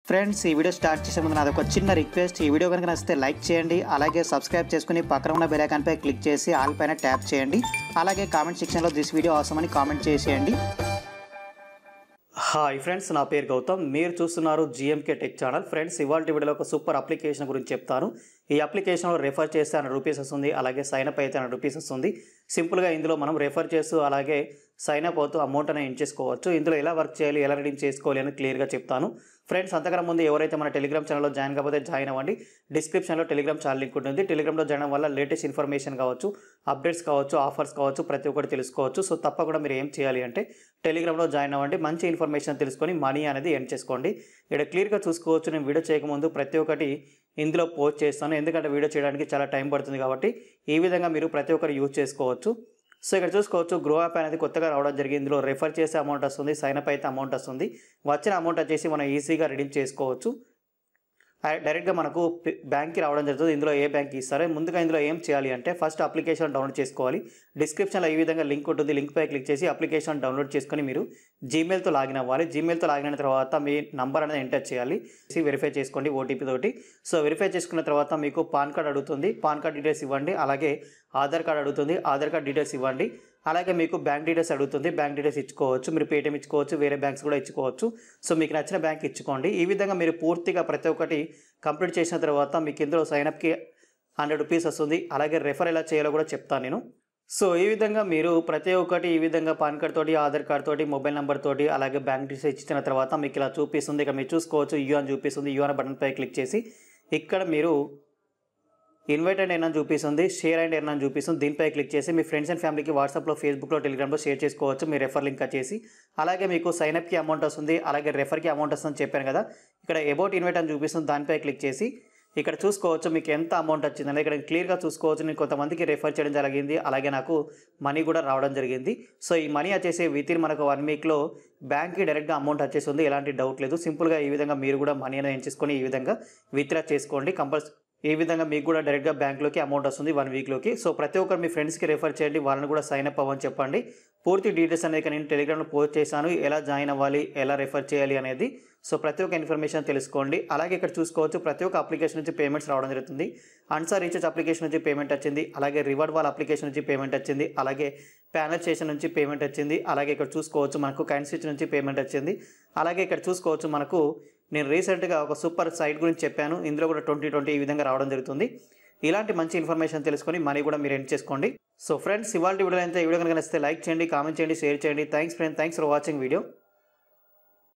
friends ఈ video start చేసే ముందు నాది ఒక చిన్న రిక్వెస్ట్ ఈ వీడియో కనుక నచ్చితే లైక్ చేయండి అలాగే సబ్స్క్రైబ్ చేసుకుని పక్కన ఉన్న బెల్ ఐకాన్ పై క్లిక్ చేసి ఆల్ పైన ట్యాప్ చేయండి అలాగే కామెంట్ సెక్షన్లో దిస్ వీడియో అవసరం అని కామెంట్ చేసేయండి హాయ్ ఫ్రెండ్స్ నా పేరు గౌతమ్ మీరు చూస్తున్నారు జిఎంకే టెక్ ఛానల్ ఫ్రెండ్స్ ఇవాళ వీడియోలో ఒక సూపర్ అప్లికేషన్ గురించి చెప్తాను ఈ అప్లికేషన్లో రెఫర్ చేస్తే అన్న రూపీస్ వస్తుంది అలాగే సైన్ అప్ అయితే అన్న రూపీస్ వస్తుంది సింపుల్గా ఇందులో మనం రెఫర్ చేస్తూ అలాగే సైన్ అప్ అవుతూ అమౌంట్ అనేది ఎంచేసుకోవచ్చు ఇందులో ఎలా వర్క్ చేయాలి ఎలా రిడీమ్ చేసుకోవాలి అని క్లియర్గా చెప్తాను ఫ్రెండ్స్ అంతకన్నా ముందు ఎవరైతే మన టెలిగ్రామ్ ఛానల్లో జాయిన్ కాకపోతే జాయిన్ అవ్వండి డిస్క్రిప్షన్లో టెలిగ్రామ్ ఛానల్ లింక్ ఉంటుంది టెలిగ్రామ్లో జాయిన్ అవ్వడం వల్ల లేటెస్ట్ ఇన్ఫర్మేషన్ కావచ్చు అప్డేట్స్ కావచ్చు ఆఫర్స్ కావచ్చు ప్రతి ఒక్కటి తెలుసుకోవచ్చు సో తప్పకుండా మీరు ఏం చేయాలి అంటే టెలిగ్రామ్లో జాయిన్ అవ్వండి మంచి ఇన్ఫర్మేషన్ తెలుసుకొని మనీ అనేది ఎర్న్ చేసుకోండి ఇక్కడ క్లియర్గా చూసుకోవచ్చు నేను వీడియో చేయకముందు ప్రతి ఒక్కటి ఇందులో పోస్ట్ చేస్తాను ఎందుకంటే వీడియో చేయడానికి చాలా టైం పడుతుంది కాబట్టి ఈ విధంగా మీరు ప్రతి ఒక్కరు యూజ్ చేసుకోవచ్చు సో ఇక్కడ చూసుకోవచ్చు గ్రో యాప్ అనేది కొత్తగా రావడం జరిగింది ఇందులో రెఫర్ చేసే అమౌంట్ వస్తుంది సైన్ అప్ అయితే అమౌంట్ వస్తుంది వచ్చిన అమౌంట్ వచ్చేసి మనం ఈజీగా రిడీమ్ చేసుకోవచ్చు ఆ- డైరెక్ట్గా మనకు పి- బ్యాంక్కి రావడం జరుగుతుంది ఇందులో ఏ బ్యాంక్ ఇస్తారో ముందుగా ఇందులో ఏం చేయాలి అంటే ఫస్ట్ అప్లికేషన్ డౌన్లోడ్ చేసుకోవాలి డిస్క్రిప్షన్లో ఈ విధంగా లింక్ ఉంటుంది లింక్ పై క్లిక్ చేసి అప్లికేషన్ డౌన్లోడ్ చేసుకొని మీరు జీమెయిల్తో లాగిన్ అవ్వాలి జీమెయిల్తో లాగిన్ అయిన తర్వాత మీ నంబర్ అనేది ఎంటర్ చేయాలి వెరిఫై చేసుకోండి ఓటీపీ తోటి సో వెరిఫై చేసుకున్న తర్వాత మీకు పాన్ కార్డ్ అడుగుతుంది పాన్ కార్డ్ డీటెయిల్స్ ఇవ్వండి అలాగే ఆధార్ కార్డ్ అడుగుతుంది ఆధార్ కార్డ్ డీటెయిల్స్ ఇవ్వండి అలాగే మీకు బ్యాంక్ డీటెయిల్స్ అడుగుతుంది బ్యాంక్ డీటెయిల్స్ ఇచ్చుకోవచ్చు మీరు పేటీఎం ఇచ్చుకోవచ్చు వేరే బ్యాంక్స్ కూడా ఇచ్చుకోవచ్చు సో మీకు నచ్చిన బ్యాంక్ ఇచ్చుకోండి ఈ విధంగా మీరు పూర్తిగా ప్రతి ఒక్కటి కంప్లీట్ చేసిన తర్వాత మీకు ఇందులో సైన్అప్కి హండ్రెడ్ రూపీస్ వస్తుంది అలాగే రెఫర్ ఎలా చేయాలో కూడా చెప్తాను నేను సో ఈ విధంగా మీరు ప్రతి ఒక్కటి ఈ విధంగా పాన్ కార్డ్ తోటి ఆధార్ కార్డ్ తోటి మొబైల్ నెంబర్ తోటి అలాగే బ్యాంక్ డీటెయిల్స్ ఇచ్చిన తర్వాత మీకు ఇలా చూపిస్తుంది ఇక్కడ మీరు చూసుకోవచ్చు యూ అని చూపిస్తుంది యూ అనే బటన్ పై క్లిక్ చేసి ఇక్కడ మీరు ఇన్వైట్ అండ్ ఎన్న చూపిస్తుంది షేర్ అండ్ ఎన్న చూపిస్తుంది దీనిపై క్లిక్ చేసి మీ ఫ్రెండ్స్ అండ్ ఫ్యామిలీకి వాట్సాప్లో ఫేస్బుక్లో టెలిగ్రామ్లో షేర్ చేసుకోవచ్చు మీ రెఫర్ లింక్ వచ్చేసి అలాగే మీకు సైన్అప్కి అమౌంట్ వస్తుంది అలాగే రెఫర్కి అమౌంట్ వస్తుందని చెప్పాను కదా ఇక్కడ అబౌట్ ఇన్వైట్ అని చూపిస్తుంది దానిపై క్లిక్ చేసి ఇక్కడ చూసుకోవచ్చు మీకు ఎంత అమౌంట్ వచ్చిందని ఇక్కడ క్లియర్గా చూసుకోవచ్చు నేను కొంతమందికి రెఫర్ చేయడం జరిగింది అలాగే నాకు మనీ కూడా రావడం జరిగింది సో ఈ మనీ వచ్చేసి విత్ ఇన్ మనకు వన్ వీక్లో బ్యాంక్కి డైరెక్ట్గా అమౌంట్ వచ్చేస్తుంది ఎలాంటి డౌట్ లేదు సింపుల్గా ఈ విధంగా మీరు కూడా మనీ అనేది ఎంచేసుకొని ఈ విధంగా విత్డ్రా చేసుకోండి కంపల్సరీ ఈ విధంగా మీకు కూడా డైరెక్ట్గా బ్యాంక్లోకి అమౌంట్ వస్తుంది వన్ వీక్లోకి సో ప్రతి ఒక్కరు మీ ఫ్రెండ్స్కి రెఫర్ చేయండి వాళ్ళని కూడా సైన్ అప్ అవ్వని చెప్పండి పూర్తి డీటెయిల్స్ అనేది నేను టెలిగ్రామ్లో పోస్ట్ చేశాను ఎలా జాయిన్ అవ్వాలి ఎలా రెఫర్ చేయాలి అనేది సో ప్రతి ఒక్క ఇన్ఫర్మేషన్ తెలుసుకోండి అలాగే ఇక్కడ చూసుకోవచ్చు ప్రతి ఒక్క అప్లికేషన్ నుంచి పేమెంట్స్ రావడం జరుగుతుంది అన్సార్ రీఛార్జ్ అప్లికేషన్ నుంచి పేమెంట్ వచ్చింది అలాగే రివార్డ్ వాల్ అప్లికేషన్ నుంచి పేమెంట్ వచ్చింది అలాగే ప్యానల్ స్టేషన్ నుంచి పేమెంట్ వచ్చింది అలాగే ఇక్కడ చూసుకోవచ్చు మనకు కైన్ స్విచ్ నుంచి పేమెంట్ వచ్చింది అలాగే ఇక్కడ చూసుకోవచ్చు మనకు నేను రీసెంట్గా ఒక సూపర్ సైట్ గురించి చెప్పాను ఇందులో కూడా ట్వంటీ ట్వంటీ ఈ విధంగా రావడం జరుగుతుంది ఇలాంటి మంచి ఇన్ఫర్మేషన్ తెలుసుకొని మనీ కూడా మీరు ఎండ్ చేసుకోండి సో ఫ్రెండ్స్ ఇవాళ వీడియో అయితే ఈ వీడియో కనుక నచ్చితే లైక్ చేయండి కామెంట్ చేయండి షేర్ చేయండి thanks friend thanks for watching video